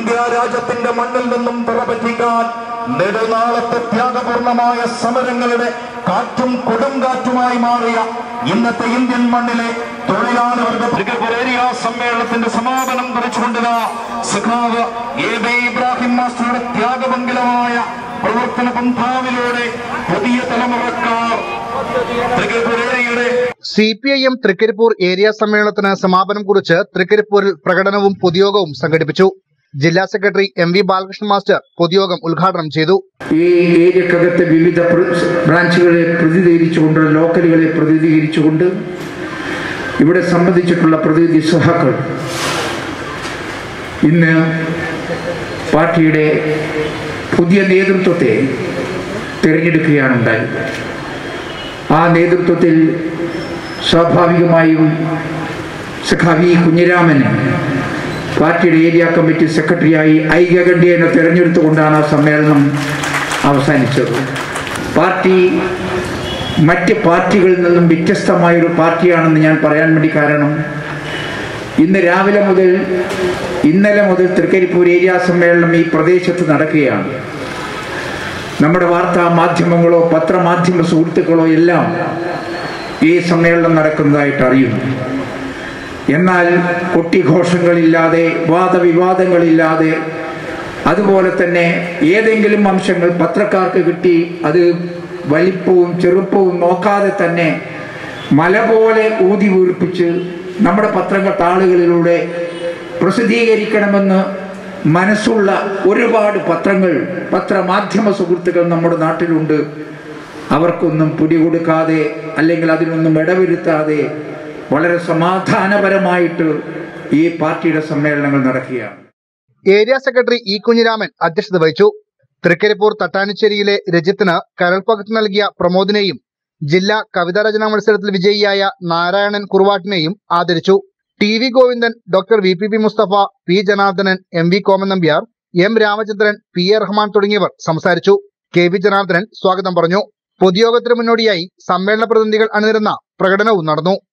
India രാജ്യത്തിന്റെ മണ്ണിൽ നിന്നും തുറപറ്റിക്കാൻ നെടുനാളത്തെ ത്യാഗപൂർണമായ സമരങ്ങളുടെ കാറ്റും കൊടുങ്കാറ്റുമായി മാറിയ ഇന്നത്തെ ഇന്ത്യൻ മണ്ണിലെ തൊഴിലാളി വർഗ ത്രികപുരേരിയ സമ്മേളനത്തിന്റെ സമാപനം കുറിച്ചുകൊണ്ടുള്ള സഖാവ് എ ബി ഇബ്രാഹിം മാസ്റ്ററുടെ ത്യാഗമംഗലമായ പ്രവർത്തന പന്ഥാവിലൂടെ പുതിയ തലമുറക്കാർ ത്രികപുരേരിയുടെ C P I M Trikaripur area സമ്മേളനത്തിന് സമാപനം കുറിച്ച് തൃക്കരിപ്പൂരിൽ പ്രകടനവും പൊതുയോഗവും സംഘടിപ്പിച്ചു ജില്ലാ secretary M V Balakrishnan master പൊതുയോഗം ഉദ്ഘാടനം ചെയ്തു ഈ ഏരിയക്കകത്തെ വിവിധ പ്ര- ബ്രാഞ്ചുകളെ പ്രതിനിധീകരിച്ചുകൊണ്ട് ലോക്കലുകളെ പ്രതിനിധീകരിച്ചുകൊണ്ട് ഇവിടെ സംബന്ധിച്ചിട്ടുള്ള പ്രതിനിധി സഹാക്കൾ ഇന്ന് പാർട്ടിയുടെ പുതിയ നേതൃത്വത്തെ തിരഞ്ഞെടുക്കുകയാണ് ഉണ്ടായത് ആ നേതൃത്വത്തിൽ സ്വാഭാവികമായും സഖാവി കുഞ്ഞിരാമന് പാർട്ടിയുടെ ഏരിയ കമ്മിറ്റി സെക്രട്ടറിയായി ഐക്യകണ്ഠ്യേന തിരഞ്ഞെടുത്തുകൊണ്ടാണ് ആ സമ്മേളനം അവസാനിച്ചത് പാർട്ടി മറ്റ് പാർട്ടികളിൽ നിന്നും വ്യത്യസ്തമായൊരു പാർട്ടിയാണെന്ന് ഞാൻ പറയാൻ വേണ്ടി കാരണം ഇന്ന് രാവിലെ മുതൽ ഇന്നലെ മുതൽ തൃക്കരിപ്പൂർ ഏരിയ സമ്മേളനം ഈ പ്രദേശത്ത് നടക്കുകയാണ് നമ്മുടെ വാർത്താ മാധ്യമങ്ങളോ പത്രമാധ്യമ സുഹൃത്തുക്കളോ എല്ലാം ഈ സമ്മേളനം നടക്കുന്നതായിട്ട് അറിയുന്നു എന്നാൽ കൊട്ടിഘോഷങ്ങളില്ലാതെ വാദവിവാദങ്ങളില്ലാതെ അതുപോലെ തന്നെ ഏതെങ്കിലും അംശങ്ങൾ പത്രക്കാർക്ക് കിട്ടി അത് വലിപ്പവും ചെറുപ്പവും നോക്കാതെ തന്നെ മല പോലെ ഊതി വീർപ്പിച്ച് നമ്മുടെ പത്രങ്ങൾ താളുകളിലൂടെ പ്രസിദ്ധീകരിക്കണമെന്ന് മനസ്സുള്ള ഒരുപാട് പത്രങ്ങൾ പത്രമാധ്യമ സുഹൃത്തുക്കൾ നമ്മുടെ നാട്ടിലുണ്ട് അവർക്കൊന്നും പിടികൊടുക്കാതെ അല്ലെങ്കിൽ അതിനൊന്നും ഇടവരുത്താതെ വളരെ സമാധാനപരമായിട്ട് ഈ പാർട്ടിയുടെ സമ്മേളനങ്ങൾ നടക്കുകയാണ് ഏരിയ സെക്രട്ടറി ഇ കുഞ്ഞിരാമൻ അധ്യക്ഷത വഹിച്ചു തൃക്കരിപ്പൂർ തട്ടാനിശ്ശേരിയിലെ രജിത്തിന് കരൾപ്പകത്ത് നൽകിയ പ്രമോദിനെയും ജില്ലാ കവിതാരചനാ മത്സരത്തിൽ വിജയിയായ നാരായണൻ കുറുവാട്ടിനെയും ആദരിച്ചു T V Govindan doctor V P P Mustafa P Janardhanan M V Koman Nambiar M Ramachandran P A Rahman തുടങ്ങിയവർ സംസാരിച്ചു കെ വി ജനാർദ്ദനൻ സ്വാഗതം പറഞ്ഞു പൊതുയോഗത്തിന് മുന്നോടിയായി സമ്മേളന പ്രതിനിധികൾ അണിനിരുന്ന പ്രകടനവും നടന്നു